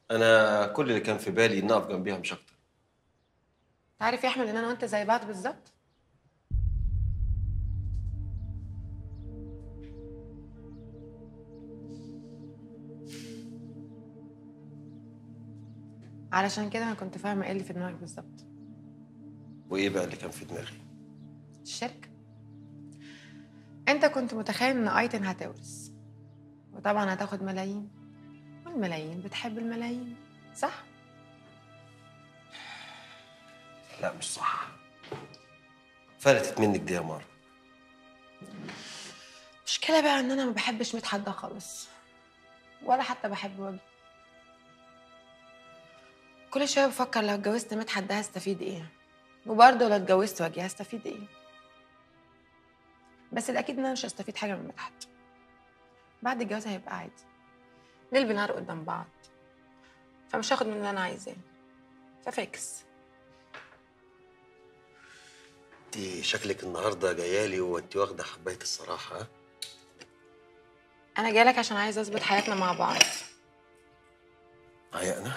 انا كل اللي كان في بالي اني اقف جنبيها مش اكتر عارف يا احمد ان انا وانت زي بعض بالظبط علشان كده انا كنت فاهمه ايه اللي في دماغك بالظبط وايه بقى اللي كان في دماغي الشركه انت كنت متخيل ان ايتن هتورث وطبعا هتاخد ملايين والملايين بتحب الملايين صح لا مش صح فلتت منك دي يا مارو المشكله بقى ان انا ما بحبش مدحت ده خالص ولا حتى بحب وجهي كل شويه بفكر لو اتجوزت مدحت ده هستفيد ايه وبرضه لو اتجوزت وجهي هستفيد ايه بس الاكيد ان انا مش هستفيد حاجه من مدحت بعد الجواز هيبقى عادي ليل بنهار قدام بعض فمش هاخد من اللي انا عايزاه ففاكس انت شكلك النهارده جايالي وانت واخده حبايه الصراحه ها؟ انا جايلك عشان عايزه اظبط حياتنا مع بعض عيقنا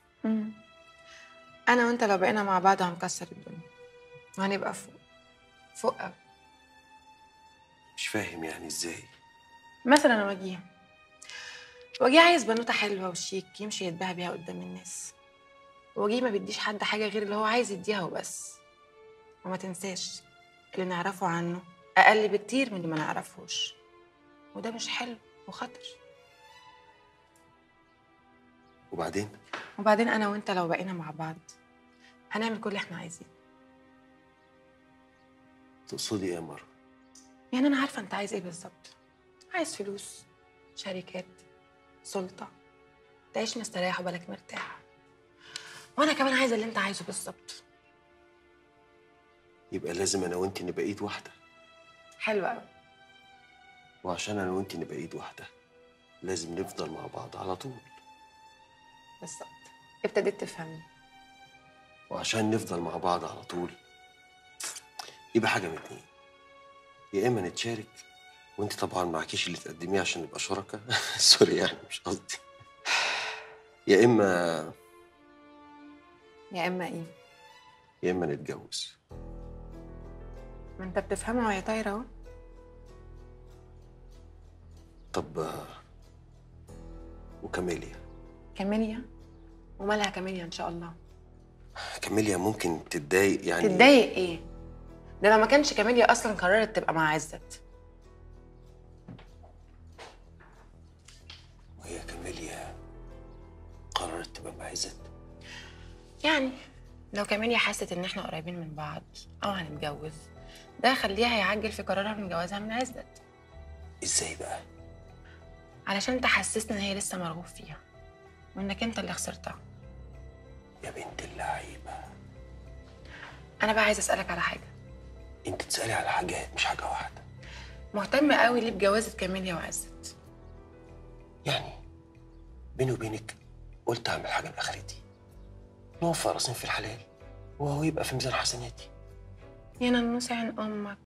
انا وانت لو بقينا مع بعض هنكسر الدنيا وهنبقى فوق فوق قوي مش فاهم يعني ازاي مثلا وجيه وجيه عايز بنوته حلوه وشيك يمشي يتباهى بيها قدام الناس وجيه ما بيديش حد حاجه غير اللي هو عايز يديها وبس وما تنساش اللي نعرفه عنه اقل بكتير من اللي ما نعرفهوش وده مش حلو وخطر وبعدين وبعدين انا وانت لو بقينا مع بعض هنعمل كل اللي احنا عايزينه تقصدي ايه يا مارو يعني انا عارفه انت عايز ايه بالظبط عايز فلوس شركات سلطه تعيش مستريح وبالك مرتاح وانا كمان عايزه اللي انت عايزه بالظبط يبقى لازم انا وانت نبقى ايد واحده حلو قوي وعشان انا وانت نبقى ايد واحده لازم نفضل مع بعض على طول بالظبط ابتديت تفهمني وعشان نفضل مع بعض على طول يبقى حاجه من اتنين يا اما نتشارك وانت طبعا معكيش اللي تقدميه عشان نبقى شركاء سوري يعني مش قصدي يا اما يا اما ايه يا اما نتجوز ما انت بتفهمها وهي طايره اهو طب آه، وكاميليا كاميليا ومالها كاميليا ان شاء الله كاميليا ممكن تتضايق يعني تتضايق ايه ده لو ما كانش كاميليا اصلا قررت تبقى مع عزت وهي كاميليا قررت تبقى مع عزت يعني لو كاميليا حست ان احنا قريبين من بعض او هنتجوز ده يخليها يعجل في قرارها من جوازها من عزت ازاي بقى علشان تحسسنا ان هي لسه مرغوب فيها وانك انت اللي خسرتها يا بنت اللعيبه انا بقى عايزه اسالك على حاجه انت تسالي على حاجات مش حاجه واحده مهتم قوي ليه بجوازه كاميليا وعزت يعني بيني وبينك قلت اعمل حاجه لاخرتي نوفر راسين في الحلال وهو يبقى في ميزان حسناتي يا ننوس عين امك